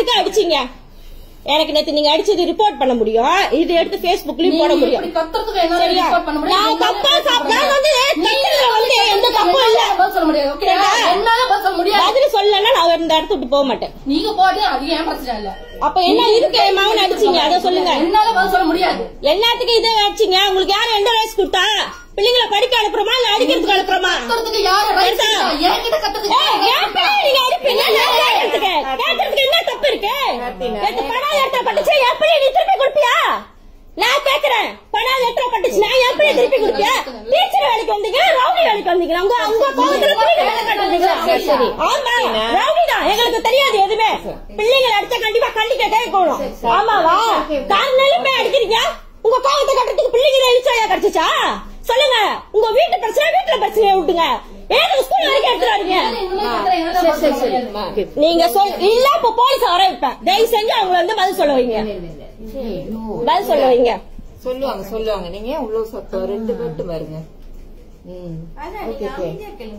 என்னத்துக்கு அடிச்சீங்க எனக்கு நேத்து நீங்க அடிச்சது ரிப்போர்ட் பண்ண முடியும் இது எடுத்து Facebookலயும் போட நீ முடியும் இப்படி கத்துறதுக்கு என்னால சரியா report பண்ண முடியாது. நான் என்னால தப்பா report சாப்பிட்டா பண்ண வந்து கத்துறதுல வந்து எந்த தப்பும் இல்ல என்னால பதில் சொல்ல முடியாது ஓகே சரியா? என்னால பதில் சொல்ல முடியாது பதில் சொல்லலன்னா நான் இந்த இடத்த விட்டு போக மாட்டேன் நீங்க போட்டு அது ஏன் பிரச்சனை இல்ல அப்ப என்ன இருக்கு என் மகன் அடிச்சீங்க அதை சொல்லுங்க என்னால பதில் சொல்ல முடியாது எல்லாத்துக்கும் இதை அடிச்சீங்க உங்களுக்கு யாரும் எந்த வயசு கொடுத்தா பிள்ளைங்களை படிக்க அனுப்புறோமா இல்ல அடிக்கிறதுக்கு அனுப்புறோமா கத்துறதுக்கு யாரு ரைட் சரிதா? என்கிட்ட கத்துறதுக்கு ஏய், என் பிள்ளைய நீங்க அடிப்பீங்க, நான் கேட்கறதுக்கு. கேட்கறதுக்கு என்ன தப்பு இருக்கு? நேத்து பணம் letter பட்டுச்சு, என் பிள்ளைய நீ திருப்பி கொடுப்பியா? நான் கேக்குறேன். பணம் letter பட்டுச்சுன்னா என் பிள்ளைய திருப்பி கொடுப்பியா? teacher வேலைக்கு வந்தீங்க, rowdy வேலைக்கு வந்தீங்க. உங்க- உங்க கோவத்துல பிள்ளைங்க வேலை காட்டுறீங்க. ஆமா, rowdy தான். எங்களுக்கு தெரியாது எதுவுமே பிள்ளைங்களை அடிச்சா கண்டிப்பா கண்டிக்க கேட்கணும் ஆமாவா காரணம் போய் அடிக்கிறீங்க உங்க கோவத்தை கட்டுறதுக்கு பிள்ளைங்க எழுச்சாயா கிடைச்சிச்சா சொல்லுங்க உங்க வீட்டு பிரச்சனை வீட்டுல பிரச்சனையை விட்டுங்க ஏன் ஸ்கூல் வரைக்கும் எடுத்துட்டு வரீங்க இன்னும் கத்துறேன், என்னால பதில் சொல்ல முடியாது. நீங்க சொல் இல்ல இப்ப போலீஸ் வர வைப்பேன் தயவு செஞ்சு அவங்க வந்து பதில் சொல்ல வைங்க பதில் சொல்ல வைங்க சொல்லுவாங்க சொல்லுவாங்க நீங்க ஏன் இவ்வளவு சத்தம் ரெண்டு பேர்ட்டு பாருங்க ம் ஓகே ஓகே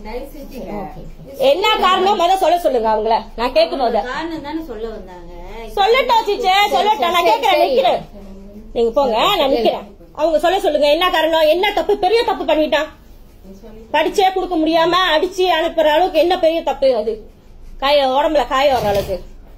என்ன காரணம் முத சொல்ல சொல்லுங்க அவங்கள நான் கேட்கணும் அத காரணம் தானே சொல்ல வந்தாங்க சொல்லட்டும் சீச்சே சொல்லட்டும் நான் கேட்கறேன் நிக்கிறேன் நீங்க போங்க நான் நிக்கிறேன் அவங்க சொல்ல சொல்லுங்க என்ன காரணம் என்ன தப்பு பெரிய தப்பு பண்ணிட்டான் படிச்சே கொடுக்க முடியாம அடிச்சு அனுப்புற அளவுக்கு என்ன பெரிய தப்பு அது காய உடம்புல காய வர அளவுக்கு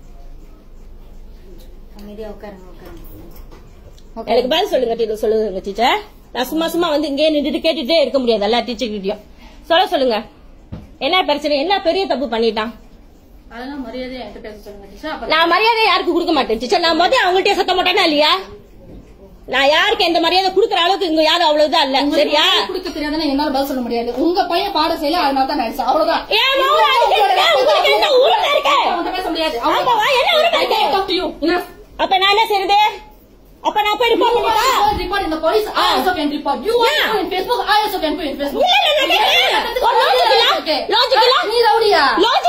அமைதியா உட்காருங்க உட்காருங்க எனக்கு பதில் சொல்லுங்க டீச்சர் சொல்லுங்க டீச்சர் நான் சும்மா சும்மா வந்து இங்கே நின்றுட்டு கேட்டுட்டே இருக்க முடியாது எல்லா டீச்சர்கிட்டயும் சொல்ல சொல்லுங்க என்ன பிரச்சனை என்ன பெரிய தப்பு பண்ணிட்டான் அதெல்லாம் மரியாதையா என்கிட்ட பேச சொல்லுங்க டீச்சர் அப்புறம் நான் மரியாதை யாருக்கு கொடுக்க மாட்டேன் டீச்சர் நான் முதல்ல அவங்கள்ட்ட சத்த மாட்டேனா இல்லையா நான் யாருக்கு எந்த மரியாதை கொடுக்குற அளவுக்கு இங்க யாரும் அவ்வளவுதான் இல்ல சரியா குடிக்க தெரியாதுன்னு என்னால பதில் சொல்ல முடியாது உங்க பையன் பாட செய்யல அதனால தான் நான் அவ்வளவுதான் ஏன் மகன் அடிக்கிறீங்க? உங்களுக்கு என்ன உரிமை இருக்கு? அவன்கிட்ட பேச முடியாது ஆமாவா? என்ன உரிமை இருக்கு? talk to you. Enough. அப்ப நான் என்ன செய்யறது அப்ப நான் போய் ரிப்போர்ட் You want பண்ணட்டா to go and report in the police, I also can report. You want to Yeah. go in Facebook, I also can go in Facebook. இல்ல, இல்ல, நான் கேட்கிறேன். ஒரு logic இல்ல? Okay. logic இல்ல? நீ ரவுடியா logic